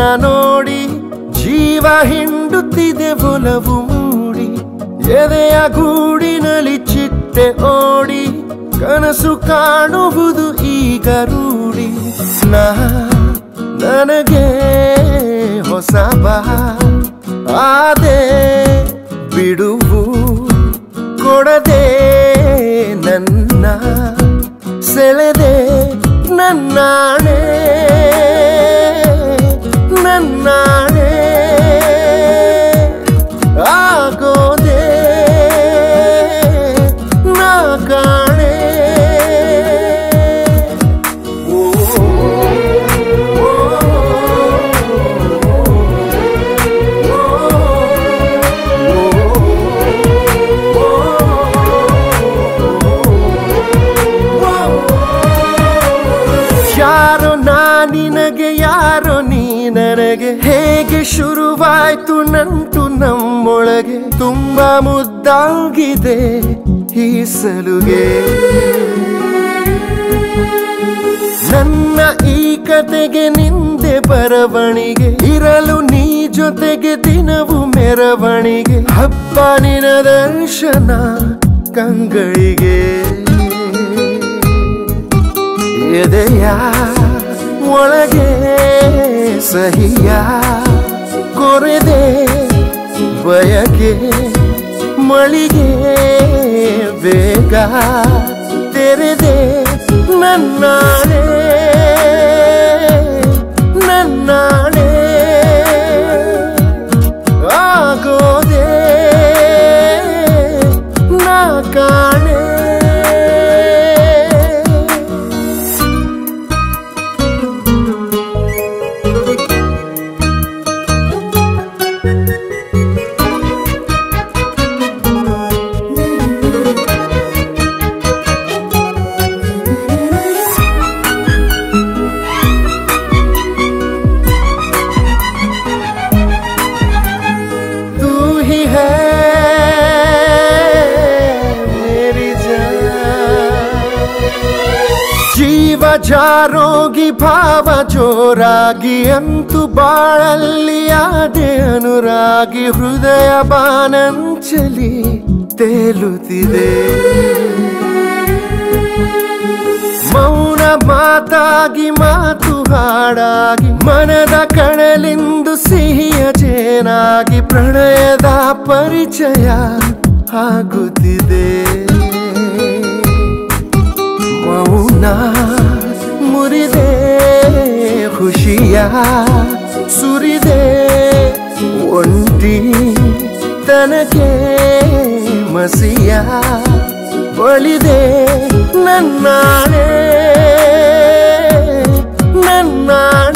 ನೋಡಿ ಜೀವ ಹಿಂಡುತ್ತಿದೆ ಒಲವು ಮೂಡಿ ಎದೆಯ ಗೂಡಿನಲ್ಲಿ ಚಿಟ್ಟೆ ಓಡಿ ಕನಸು ಕಾಣುವುದು ಈಗ ರೂಢಿ ನಾ ನನಗೆ ಹೊಸ ಬಾ ಆದೆ ಬಿಡುವು ಕೊಡದೆ ನನ್ನ ಸೆಳೆದೆ ನನ್ನಾಣೆ ನನ್ನಾಣೆ ಆಗೋದೆ ನಾ ಕಾಣೆ ಓ, ಓ, ಯಾರೋ ನಾನಿನಗೆ ಯಾರೋ ನೀ ನನಗೆ ಹೇಗೆ ಶುರುವಾಯ್ತು ನಂಟು ನಮ್ಮೊಳಗೆ ತುಂಬಾ ಮುದ್ದಾಗಿದೆ ಈ ಸಲುಗೆ ನನ್ನ ಈ ಕತೆಗೆ ನಿಂದೆ ಬರವಣಿಗೆ ಇರಲು ನೀ ಜೊತೆಗೆ ದಿನವು ಮೆರವಣಿಗೆ ಹಬ್ಬ ನಿನ ದರ್ಶನ ಕಂಗಳಿಗೆ ಎದೆಯ ಒಳಗೆ ಸಹಿಯ ಕೊರೆದೆ ಬಯಕೆ ಮಳಿಗೆ ಬೇಗ ತೆರೆದೆ ನನ್ನಾಣೆ ನನ್ನಾಣೆ ಆಗೋದೆ ನಾ ಕಾಣೆ तू ही है मेरी जान ಜೀವ ಜಾರೋಗಿ ಭಾವ ಜೋರಾಗಿ ಅಂತು ಬಾಳಲ್ಲಿ ಆದೆ ಅನುರಾಗಿ ಹೃದಯ ಬಾನಂಚಲಿ ತೇಲುತ್ತಿದೆ ಮೌನ ಮಾತಾಗಿ ಮಾತು ಹಾಡಾಗಿ ಮನದ ಕಣಲಿಂದು ಸಿಹಿಯ ಜೇನಾಗಿ ಪ್ರಣಯದ ಪರಿಚಯ ಆಗುತ್ತಿದೆ ಮೌನ ಮುರಿದೆ ಖುಷಿಯ ಸುರಿದೆ ಒಂಟಿ ತನಗೆ ಮಸಿಯ ಬಳಿದೆ ನನ್ನಾಣೆ ನನ್ನಾಣೆ